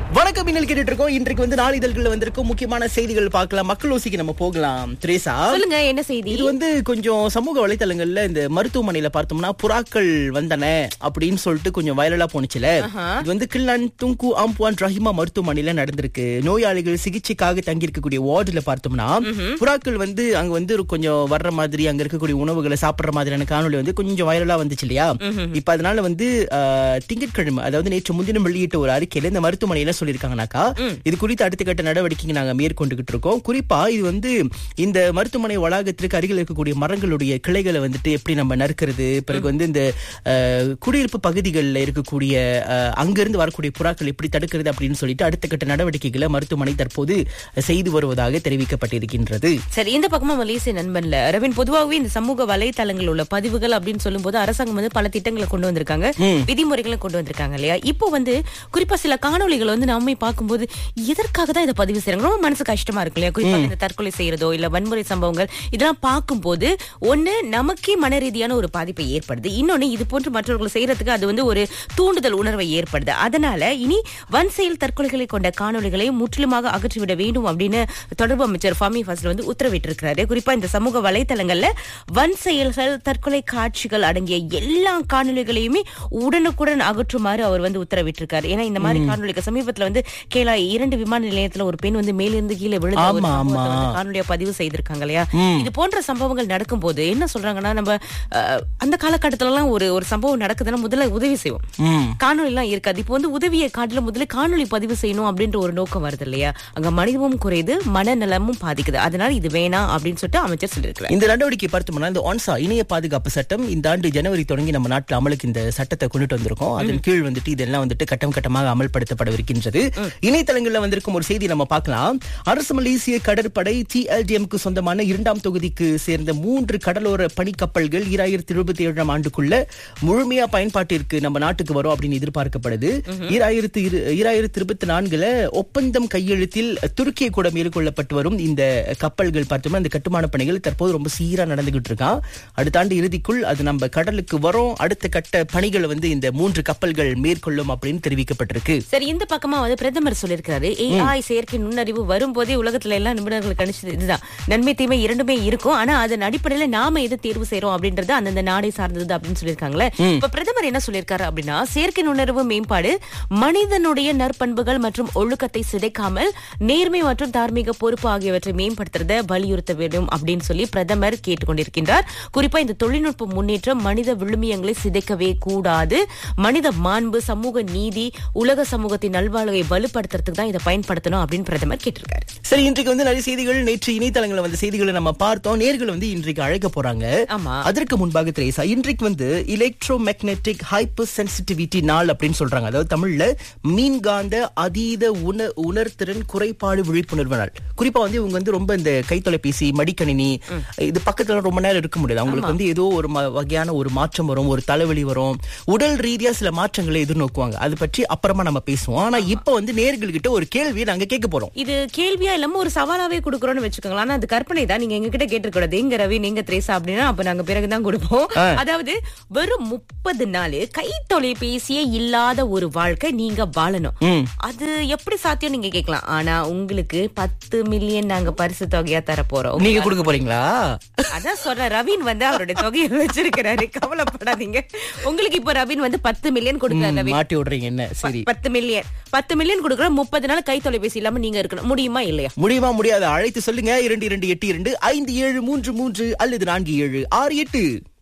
வணக்கம் மின்னல் கேட்டுட்டு இருக்கோம் இன்றைக்கு வந்து நாளிதழ்கள்ல வந்திருக்கும் முக்கியமான செய்திகள் பார்க்கலாம் மக்கள் ஓசிக்கு நம்ம போகலாம் திரேசா சொல்லுங்க என்ன செய்தி இது வந்து கொஞ்சம் சமூக வலைத்தளங்கள்ல இந்த மருத்துவமனையில பார்த்தோம்னா புறாக்கள் வந்தன அப்படின்னு சொல்லிட்டு கொஞ்சம் வைரலா போனுச்சுல இது வந்து கில்லான் துங்கு ஆம்புவான் ரஹிமா மருத்துவமனையில நடந்திருக்கு நோயாளிகள் சிகிச்சைக்காக தங்கி இருக்கக்கூடிய வார்டுல பார்த்தோம்னா புறாக்கள் வந்து அங்க வந்து ஒரு கொஞ்சம் வர்ற மாதிரி அங்க இருக்கக்கூடிய உணவுகளை சாப்பிடுற மாதிரியான காணொளி வந்து கொஞ்சம் வைரலா வந்துச்சு இல்லையா இப்ப அதனால வந்து ஆஹ், திங்கட்கிழமை அதாவது நேற்று முன்தினம் வெளியிட்ட ஒரு அறிக்கையில இந்த மருத்துவமனையில சொல்லியிருக்காங்கனாக்கா இது குறித்து அடுத்த கட்ட நடவடிக்கை நாங்க மேற்கொண்டுகிட்டு இருக்கோம் குறிப்பா இது வந்து இந்த மருத்துவமனை வளாகத்திற்கு அருகில் இருக்கக்கூடிய மரங்களுடைய கிளைகளை வந்துட்டு எப்படி நம்ம நறுக்கிறது பிறகு வந்து இந்த அஹ், குடியிருப்பு பகுதிகளில் இருக்கக்கூடிய அஹ், அங்கிருந்து வரக்கூடிய புறாக்கள் எப்படி தடுக்கிறது அப்படின்னு சொல்லிட்டு அடுத்த கட்ட நடவடிக்கைகளை மருத்துவமனை தற்போது செய்து வருவதாக தெரிவிக்கப்பட்டிருக்கின்றது சரி இந்த பக்கமா மலேசிய நண்பன்ல ரவின் பொதுவாகவே இந்த சமூக வலைத்தளங்கள் உள்ள பதிவுகள் அப்படின்னு சொல்லும்போது அரசாங்கம் வந்து பல திட்டங்களை கொண்டு வந்திருக்காங்க விதிமுறைகளை கொண்டு வந்திருக்காங்க இல்லையா இப்போ வந்து குறிப்பா சில காணொளிகளை வந்து நாமே பார்க்கும்போது எதற்காக தான் இதை பதிவு செய்யறாங்க ரொம்ப மனசு கஷ்டமா இருக்கு இல்லையா குறிப்பா இந்த தற்கொலை செய்யறதோ இல்ல வன்முறை சம்பவங்கள் இதெல்லாம் பார்க்கும்போது ஒண்ணு நமக்கே மன ரீதியான ஒரு பாதிப்பை ஏற்படுது இன்னொன்னு இது போன்று மற்றவர்கள் செய்யறதுக்கு அது வந்து ஒரு தூண்டுதல் உணர்வை ஏற்படுது அதனால இனி வன் செயல் தற்கொலைகளை கொண்ட காணொளிகளை முற்றிலுமாக அகற்றிவிட வேண்டும் அப்படின்னு தொடர்பு அமைச்சர் ஃபாமி ஃபஸ்ல் வந்து உத்தரவிட்டிருக்கிறாரு குறிப்பா இந்த சமூக வலைத்தளங்கள்ல வன் செயல்கள் தற்கொலை காட்சிகள் அடங்கிய எல்லா காணொளிகளையுமே உடனுக்குடன் அகற்றுமாறு அவர் வந்து உத்தரவிட்டிருக்காரு ஏன்னா இந்த மாதிரி காணொளிக்கு சமீபத்துல வந்து கேலா இரண்டு விமான நிலையத்துல ஒரு பெண் வந்து மேலிருந்து கீழே விழுந்த ஒரு ஆமா, சம்பவத்தை ஆமா. வந்து காணொளியா பதிவு செய்திருக்காங்க இல்லையா இது போன்ற சம்பவங்கள் நடக்கும்போது என்ன சொல்றாங்கன்னா நம்ம அஹ், அந்த காலகட்டத்துல எல்லாம் ஒரு ஒரு சம்பவம் நடக்குதுன்னா முதல்ல உதவி செய்வோம் ம் காணொளி எல்லாம் இருக்காது இப்போ வந்து உதவியை காட்டில முதல்ல காணொளி பதிவு செய்யணும் அப்படின்ற ஒரு நோக்கம் வருது இல்லையா அங்க மனிதமும் குறையுது மனநலமும் பாதிக்குது அதனால இது வேணாம் அப்படின்னு சொல்லிட்டு அமைச்சர் சொல்லியிருக்கிறார் இந்த நடவடிக்கை பார்த்தோம்னா இந்த ஒன்சா இணைய பாதுகாப்பு சட்டம் இந்த ஆண்டு ஜனவரி தொடங்கி நம்ம நாட்டில் அமலுக்கு இந்த சட்டத்தை கொண்டுட்டு வந்திருக்கோம் அதன் கீழ் வந்துட்டு இதெல்லாம் வந்துட்டு கட்டம் கட்டமாக அமல்படுத்தப்படவிருக்கின்றது இணையதளங்கள்ல வந்திருக்கும் ஒரு செய்தி நம்ம பார்க்கலாம் அரசு மலேசிய கடற்படை டிஎல்டிஎம்க்கு சொந்தமான இரண்டாம் தொகுதிக்கு சேர்ந்த மூன்று கடலோர பணிக்கப்பல்கள் ஈராயிரத்தி இருபத்தி ஏழாம் ஆண்டுக்குள்ள முழுமையா பயன்பாட்டிற்கு நம்ம நாட்டுக்கு வரும் அப்படின்னு எதிர்பார்க்கப்படுது ஈராயிரத்தி இரு- ஈராயிரத்தி இருபத்தி நான்குல ஒப்பந்தம் கையெழுத்தில் துருக்கிய கூட மேற்கொள்ளப்பட்டு வரும் இந்த கப்பல்கள் பார்த்தோம்னா இந்த கட்டுமான பணிகள் தற்போது ரொம்ப சீரா நடந்துகிட்டு இருக்கான் அடுத்த ஆண்டு இறுதிக்குள் அது நம்ம கடலுக்கு வரும் அடுத்த கட்ட பணிகளை வந்து இந்த மூன்று கப்பல்கள் மேற்கொள்ளும் அப்படின்னு தெரிவிக்கப்பட்டிருக்கு சரி இந்த பக்கமா வந்து பிரதமர் சொல்லியிருக்காரு ஏஐ செயற்கை நுண்ணறிவு வரும்போதே உலகத்துல எல்லா நிபுணர்கள் கணிச்சது இதுதான் நன்மை தீமை இரண்டுமே இருக்கும் ஆனா அதன் அடிப்படையில நாம எது தேர்வு செய்யறோம் அப்படின்றது அந்தந்த நாடை சார்ந்தது அப்படின்னு சொல்லியிருக்காங்களே இப்ப பிரதமர் என்ன சொல்லியிருக்காரு அப்படின்னா செயற்கை நுண்ணறிவு மேம்பாடு மனிதனுடைய நற்பண்புகள் மற்றும் ஒழுக்கத்தை சிதைக்காமல் நேர்மை மற்றும் தார்மீக பொறுப்பு ஆகியவற்றை மேம்படுத்துறத வலியுறுத்த வேண்டும் அப்படின்னு சொல்லி பிரதமர் கேட்டுக்கொண்டிருக்கின்றார் குறிப்பா இந்த தொழில்நுட்ப முன்னேற்றம் மனித விழுமியங்களை சிதைக்கவே கூடாது மனித மாண்பு சமூக நீதி உலக சமூகத்தின் நல்வாழ்வை வலுப்படுத்துறதுக்கு தான் இதை பயன்படுத்தணும் அப்படின்னு பிரதமர் கேட்டிருக்காரு சரி இன்றைக்கு வந்து நிறைய செய்திகள் நேற்று இணையதளங்களில் வந்த செய்திகளை நம்ம பார்த்தோம் நேர்கள் வந்து இன்றைக்கு அழைக்க போறாங்க ஆமா. அதற்கு முன்பாக திரேசா இன்றைக்கு வந்து எலக்ட்ரோ மேக்னெட்டிக் ஹைப்பர் சென்சிட்டிவிட்டி நாள் அப்படின்னு சொல்றாங்க அதாவது தமிழ்ல மீன்காந்த அதீத உண உணர்திறன் குறைபாடு விழிப்புணர்வு நாள் குறிப்பா வந்து இவங்க வந்து ரொம்ப இந்த கைத்தொலைபேசி மடிக்கணினி இது பக்கத்துல ரொம்ப நேரம் இருக்க முடியாது அவங்களுக்கு வந்து ஏதோ ஒரு ம- வகையான ஒரு மாற்றம் வரும் ஒரு தலைவலி வரும் உடல் ரீதியா சில மாற்றங்களை எதிர்நோக்குவாங்க அது பற்றி அப்புறமா நம்ம பேசுவோம் ஆனா இப்ப வந்து நேர்கள்கிட்ட ஒரு கேள்வியை நாங்க கேட்க போறோம் இது கேள்வியா இல்லாம ஒரு சவாலாவே கொடுக்கறோம்னு வச்சுக்கோங்களேன் ஆனா அது கற்பனை தான் நீங்க எங்க கிட்ட கேட்டுக்கூடாது எங்க ரவி நீங்க திரேசா அப்படின்னா அப்ப நாங்க பிறகுதான் கொடுப்போம் அதாவது வெறும் முப்பது நாள் கை தொலைபேசியே இல்லாத ஒரு வாழ்க்கை நீங்க வாழணும் அது எப்படி சாத்தியம் நீங்க கேட்கலாம் ஆனா உங்களுக்கு பத்து மில்லியன் நாங்க பரிசு தொகையா தர போறோம் நீங்க கொடுக்க போறீங்களா அதான் சொல்ற ரவீன் வந்து அவருடைய தொகையை வச்சிருக்கிறாரு கவலைப்படாதீங்க உங்களுக்கு இப்ப ரவீன் வந்து பத்து மில்லியன் கொடுக்குறாரு ரவீன் மாட்டி விடுறீங்க என்ன சரி பத்து மில்லியன் பத்து மில்லியன் கொடுக்குற முப்பது நாள் கை தொலைபேசி இல்லாம நீங்க இருக்கணும் முடியுமா இல்லையா முடியுமா முடியாது அழைத்து சொல்லுங்க இரண்டு இரண்டு எட்டு இரண்டு ஐந்து ஏழு மூன்று மூன்று அல்லது நான்கு ஏழு ஆறு எட்டு